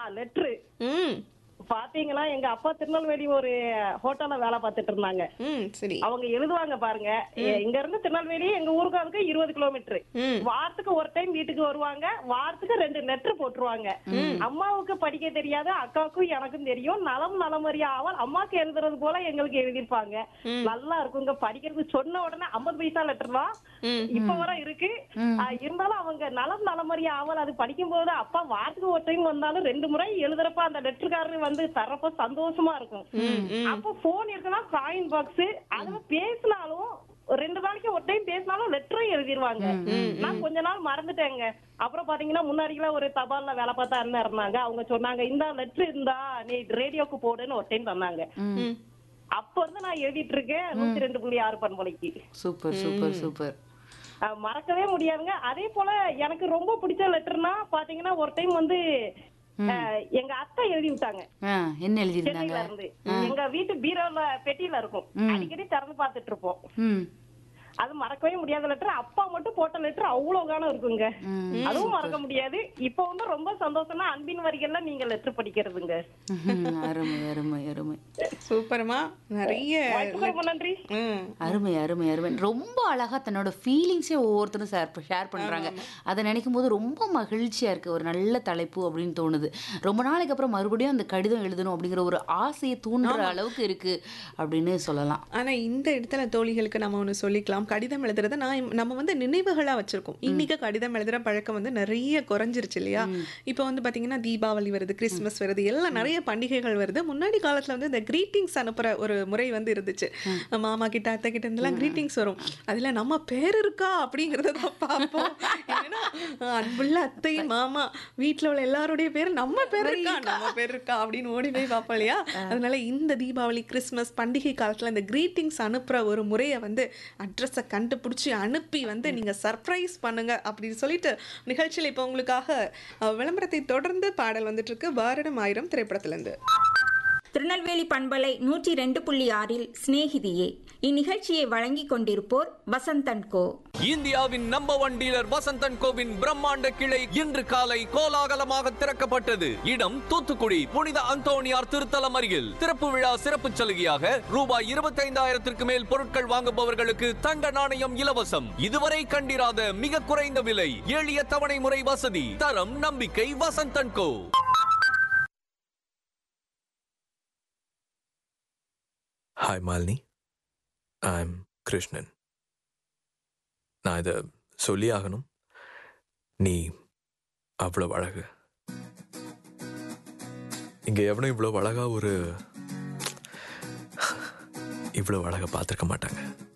Letter ம் பாத்தீங்கன்னா எங்க அப்பா திருநெல்வேலி ஒரு ஹோட்டல்ல வேலை பார்த்துட்டு இருந்தாங்க ம் சரி அவங்க எழுதுவாங்க பாருங்க எ- இங்க இருந்து திருநெல்வேலி எங்க ஊருக்கு அதுக்கு இருபது கிலோமீட்டர் ம். வாரத்துக்கு ஒரு டைம் வீட்டுக்கு வருவாங்க வாரத்துக்கு ரெண்டு லெட்டர் போட்டுருவாங்க அம்மாவுக்கு படிக்க தெரியாது அக்காவுக்கும் எனக்கும் தெரியும் நலம் நலமறியா ஆவல் அம்மாக்கு எழுதுறது போல எங்களுக்கு எழுதிருப்பாங்க நல்லா இருக்குங்க படிக்கிறதுக்கு சொன்ன உடனே ஐம்பது பைசா லெட்டர் தான் ம். இப்ப வர இருக்கு ஆ, இருந்தாலும் அவங்க நலம் நலமறியா ஆவல் அது படிக்கும் போது அப்பா வாரத்துக்கு ஒரு டைம் வந்தாலும் ரெண்டு முறை எழுதுறப்ப அந்த லெட்டர்காரர் வந்து தர்றப்ப சந்தோஷமா இருக்கும் அப்போ போன் இருக்குன்னா காயின் பாக்ஸ் அதுல பேசினாலும் ஒரு ரெண்டு நாளைக்கு ஒரு டைம் பேசினாலும் லெட்டரும் எழுதிருவாங்க நான் கொஞ்ச நாள் மறந்துட்டேங்க அப்புறம் பாத்தீங்கன்னா முன்னாடிலாம் ஒரு தபால்ல வேலை பார்த்தா அண்ணன் இருந்தாங்க அவங்க சொன்னாங்க இந்த லெட்டர் இருந்தா நீ ரேடியோக்கு போடுன்னு ஒரு டைம் தந்தாங்க ம் அப்ப இருந்து நான் எழுதிட்டு இருக்கேன் நூத்தி ரெண்டு புள்ளி ஆறு பண்பொழிக்கு சூப்பர் சூப்பர் சூப்பர் அஹ் மறக்கவே முடியாதுங்க அதே போல எனக்கு ரொம்ப பிடிச்ச லெட்டர்னா பாத்தீங்கன்னா ஒரு டைம் வந்து அஹ், எங்க அத்தை எழுதி விட்டாங்க ஆ என்ன எழுதியிருந்தாங்க சென்னையில இருந்து எங்க வீட்டு பீரோல பெட்டியில இருக்கும் அடிக்கடி திறந்து பார்த்துட்டு இருப்போம் ம் அது மறக்கவே முடியாத லெட்டர் அப்பா மட்டும் போட்ட லெட்டர் அவ்வளவு காலம் இருக்குங்க ம், அதுவும் மறக்க முடியாது இப்போ வந்து ரொம்ப சந்தோஷம்னா அன்பின் வரிகள்ல நீங்க லெட்டர் படிக்கிறதுங்க ம்ஹும். அருமை அருமை அருமை சூப்பர்மா நிறைய வாய்ப்புக்கு ரொம்ப நன்றி ம் அருமை அருமை அருமை ரொம்ப அழகா தன்னோட ஃபீலிங்ஸே ஒவ்வொருத்தரும் ஷேர் ஷேர் பண்றாங்க அதை நினைக்கும் போது ரொம்ப மகிழ்ச்சியா இருக்கு ஒரு நல்ல தலைப்பு அப்படின்னு தோணுது ரொம்ப நாளைக்கு அப்புறம் மறுபடியும் அந்த கடிதம் எழுதணும் அப்படிங்கிற ஒரு ஆசையை தூண்டுற அளவுக்கு இருக்கு அப்படின்னு சொல்லலாம் ஆனா இந்த இடத்துல தோழிகளுக்கு நம்ம ஒண்ணு சொல்லிக்கலாம் கடிதம் எழுதுறத நான் நம்ம வந்து நினைவுகளா வச்சிருக்கோம் இன்னைக்கு கடிதம் எழுதுற பழக்கம் வந்து நிறைய குறைஞ்சிருச்சு இல்லையா இப்போ வந்து பாத்தீங்கன்னா தீபாவளி வருது கிறிஸ்மஸ் வருது எல்லாம் நிறைய பண்டிகைகள் வருது முன்னாடி காலத்துல வந்து இந்த கிரீட்டிங்ஸ் அனுப்புற ஒரு முறை வந்து இருந்துச்சு மாமா கிட்ட அத்தை கிட்ட இருந்தெல்லாம் கிரீட்டிங்ஸ் வரும் அதுல நம்ம பேர் இருக்கா அப்படிங்கறத தான் பார்ப்போம் ஏன்னா அன்புள்ள அத்தை மாமா வீட்ல உள்ள எல்லாருடைய பேர் நம்ம பேர் இருக்கா நம்ம பேர் இருக்கா அப்படின்னு ஓடி போய் பார்ப்போம் இல்லையா அதனால இந்த தீபாவளி கிறிஸ்மஸ் பண்டிகை காலத்துல இந்த கிரீட்டிங்ஸ் அனுப்புற ஒரு முறையை வந்து அட்ரஸை கண்டுபிடிச்சி அனுப்பி வந்து நீங்க சர்ப்ரைஸ் பண்ணுங்க அப்படின்னு சொல்லிட்டு நிகழ்ச்சியில் இப்போ உங்களுக்காக அஹ், விளம்பரத்தை தொடர்ந்து பாடல் வந்துட்டு இருக்கு வாரணம் ஆயிரம் திரைப்படத்துல இருந்து திருநெல்வேலி பண்பலை நூற்றி ரெண்டு புள்ளி ஆறில் சிநேகிதியே இந்நிகழ்ச்சியை வழங்கிக் கொண்டிருப்போர் வசந்தன் கோ இந்தியாவின் நம்பர் ஒன் டீலர் வசந்தன் கோவின் பிரம்மாண்ட கிளை இன்று காலை கோலாகலமாக திறக்கப்பட்டது இடம் தூத்துக்குடி புனித அந்தோணியார் திருத்தலம் அருகில் திறப்பு விழா சிறப்பு சலுகையாக ரூபாய் இருபத்தைந்தாயிரத்திற்கு மேல் பொருட்கள் வாங்குபவர்களுக்கு தங்க நாணயம் இலவசம் இதுவரை கண்டிராத மிக குறைந்த விலை எளிய தவணை முறை வசதி தரம் நம்பிக்கை Vasanthan co hi Malini I'm Krishnan நான் இதை சொல்லி ஆகணும் நீ அவ்வளோ அழகு இங்கே எவனும் இவ்வளோ அழகா ஒரு இவ்வளோ அழகை பார்த்துருக்க மாட்டாங்க